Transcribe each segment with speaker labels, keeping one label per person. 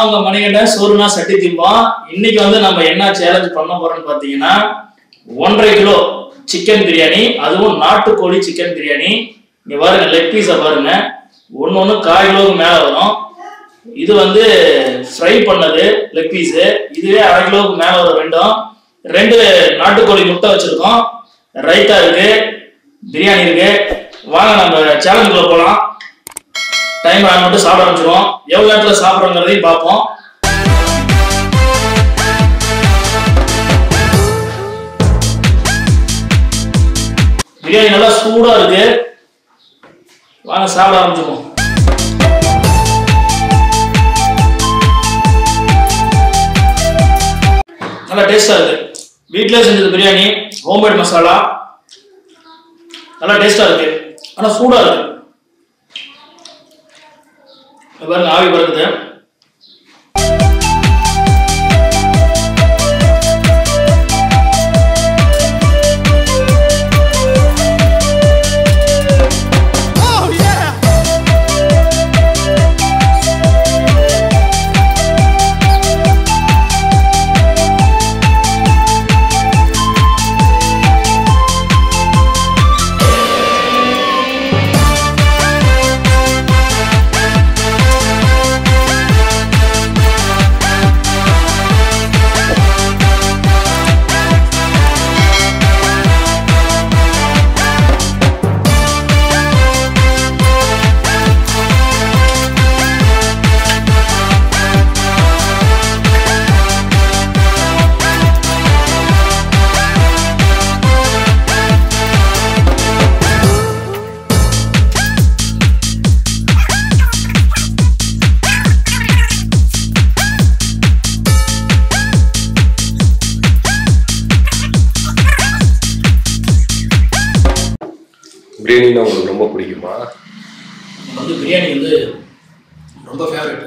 Speaker 1: உங்க மணிகண்டன் சோறுனா சட்டி திம்போம் இன்னைக்கு வந்து நம்ம என்ன சேலஞ்ச் பண்ண போறோம்னு பாத்தீங்கன்னா ஒன்றரை கிலோ சிக்கன் பிரியாணி அதுவும் நாட்டுக்கோழி சிக்கன் பிரியாணி இங்க பாருங்க லெக் பீஸை பாருங்க ஒன்னு ஒண்ணு கால் கிலோவுக்கு மேல வரும் இது வந்து ஃப்ரை பண்ணது லெக் பீஸு இதுவே அரை கிலோவுக்கு மேல வரும் ரெண்டும் ரெண்டு நாட்டுக்கோழி முட்டை வச்சிருக்கோம் ரைத்தா இருக்கு பிரியாணி இருக்கு வாங்க நம்ம சேலஞ்சுக்குள்ள போலாம் டைம் ஆக மட்டும் சாப்பிட ஆரம்பிச்சிருவோம் எவ்வளவு நேரத்துல சாப்பிடுறோங்கிறதையும் பார்ப்போம் பிரியாணி நல்லா சூடா இருக்கு வாங்க சாப்பிட ஆரம்பிச்சிருவோம் நல்லா டேஸ்டா இருக்கு வீட்லயே செஞ்சது பிரியாணி ஹோம்மேட் மசாலா நல்லா டேஸ்டா இருக்கு ஆனா சூடா இருக்கு இங்க பாருங்க ஆவி பறக்குது
Speaker 2: பிரியாணினா உங்களுக்கு ரொம்ப பிடிக்குமா
Speaker 1: எனக்கு வந்து பிரியாணி வந்து ரொம்ப ஃபேவரட்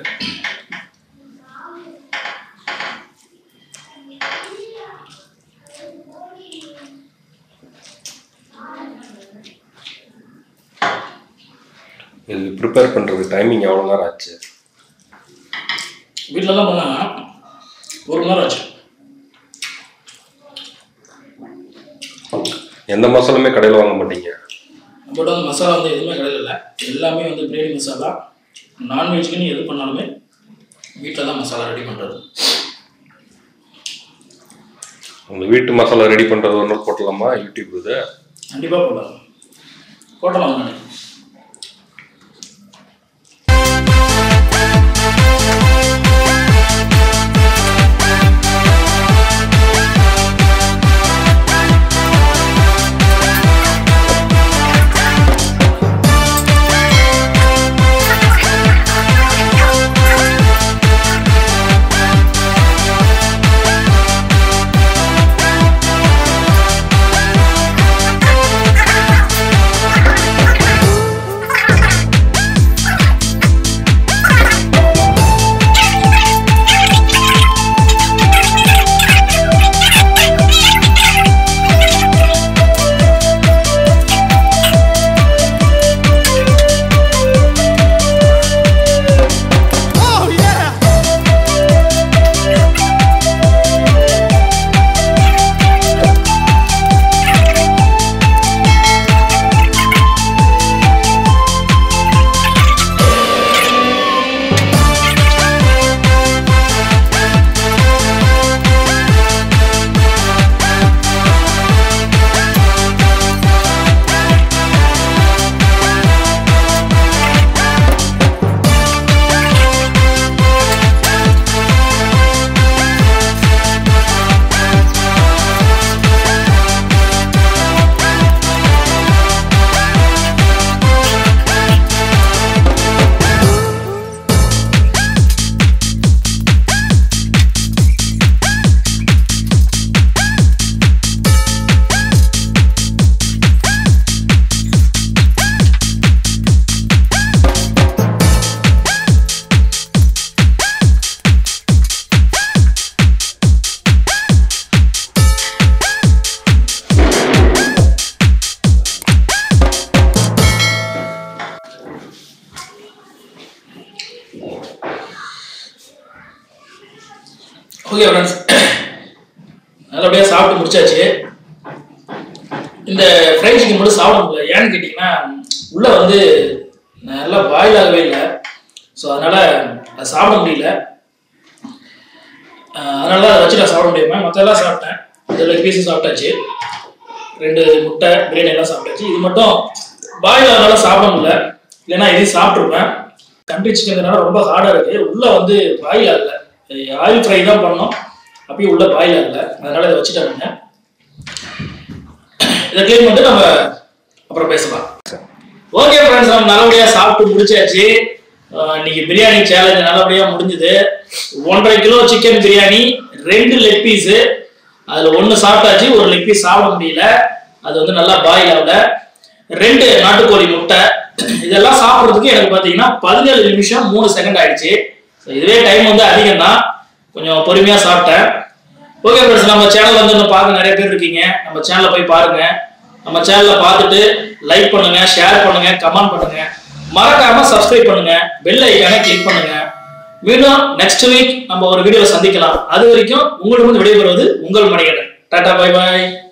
Speaker 2: இது ப்ரிப்பேர் பண்ணுறது டைமிங் எவ்வளோ நேரம் ஆச்சு
Speaker 1: வீட்டிலலாம் பண்ணாங்க ஒரு மணி நேரம் ஆச்சு
Speaker 2: எந்த மசாலுமே கடையில் வாங்க மாட்டீங்க
Speaker 1: நம்மகிட்ட வந்து மசாலா வந்து எதுவுமே கிடையாது இல்லை எல்லாமே வந்து பிரியாணி மசாலா நான்வெஜ்க்குன்னு எது பண்ணாலுமே வீட்டில் தான் மசாலா ரெடி பண்ணுறது
Speaker 2: உங்கள் வீட்டு மசாலா ரெடி பண்ணுறது ஒன்று போட்டலாமா யூடியூப் இது
Speaker 1: கண்டிப்பாக போடலாம் போட்டலாம் நான்
Speaker 3: Thank
Speaker 1: ஓகே ஃப்ரெண்ட்ஸ் நல்லபடியாக சாப்பிட்டு முடிச்சாச்சு இந்த ஃப்ரைட் சிக்கன் மட்டும் சாப்பிட முடியல ஏன்னு கேட்டிங்கன்னா உள்ளே வந்து நல்லா பாயில் ஆகவே இல்லை ஸோ அதனால் அதை சாப்பிட முடியல அஹ் அதனால தான் அதை வச்சு நான் சாப்பிட முடியாம மற்றெல்லாம் சாப்பிட்டேன் இதில் பீஸும் சாப்பிட்டாச்சு ரெண்டு முட்டை பிரியாணி எல்லாம் சாப்பிட்டாச்சு இது மட்டும் பாயில் ஆகிறனால சாப்பிட முடியல இல்லைன்னா இதையும் சாப்பிட்ருப்பேன் கண்ட்ரி சிக்கன்றனால ரொம்ப ஹார்டாக இருக்குது உள்ளே வந்து பாயில் ஆகலை ஆயில் ஃப்ரை தான் பண்ணோம் அப்பயும் உள்ள பாயில் ஆகலை அதனால இதை வச்சுட்டாங்க இதை க்ளீன் பண்ணிட்டு நம்ம அப்புறம் பேசலாம் ஓகே ஃப்ரெண்ட்ஸ் நம்ம நல்லபடியா சாப்பிட்டு முடிச்சாச்சு அஹ் இன்னைக்கு பிரியாணி சேலஞ்ச் நல்லபடியா முடிஞ்சது ஒன்றரை கிலோ சிக்கன் பிரியாணி ரெண்டு லெக் பீஸ் அதுல ஒண்ணு சாப்பிட்டாச்சு ஒரு லெக் பீஸ் சாப்பிட முடியல அது வந்து நல்லா பாயில் ஆகல ரெண்டு நாட்டுக்கோழி முட்டை இதெல்லாம் சாப்பிட்றதுக்கு எனக்கு பார்த்தீங்கன்னா பதினேழு நிமிஷம் மூணு செகண்ட் ஆயிடுச்சு So இதுவே டைம் வந்து அதிகம் தான் கொஞ்சம் பொறுமையா சாப்பிட்டேன் ஓகே ஃப்ரெண்ட்ஸ் நம்ம சேனல் வந்து இன்னும் பார்க்க நிறைய பேர் இருக்கீங்க நம்ம சேனலை போய் பாருங்க நம்ம சேனலை பார்த்துட்டு லைக் பண்ணுங்க ஷேர் பண்ணுங்க கமெண்ட் பண்ணுங்க மறக்காம சப்ஸ்கிரைப் பண்ணுங்க பெல் ஐக்கானை கிளிக் பண்ணுங்க மீண்டும் நெக்ஸ்ட் வீக் நம்ம ஒரு வீடியோல சந்திக்கலாம் அது வரைக்கும் உங்களிடம் விடைபெறுவது உங்கள் மணிகண்டன் டாடா பை பாய்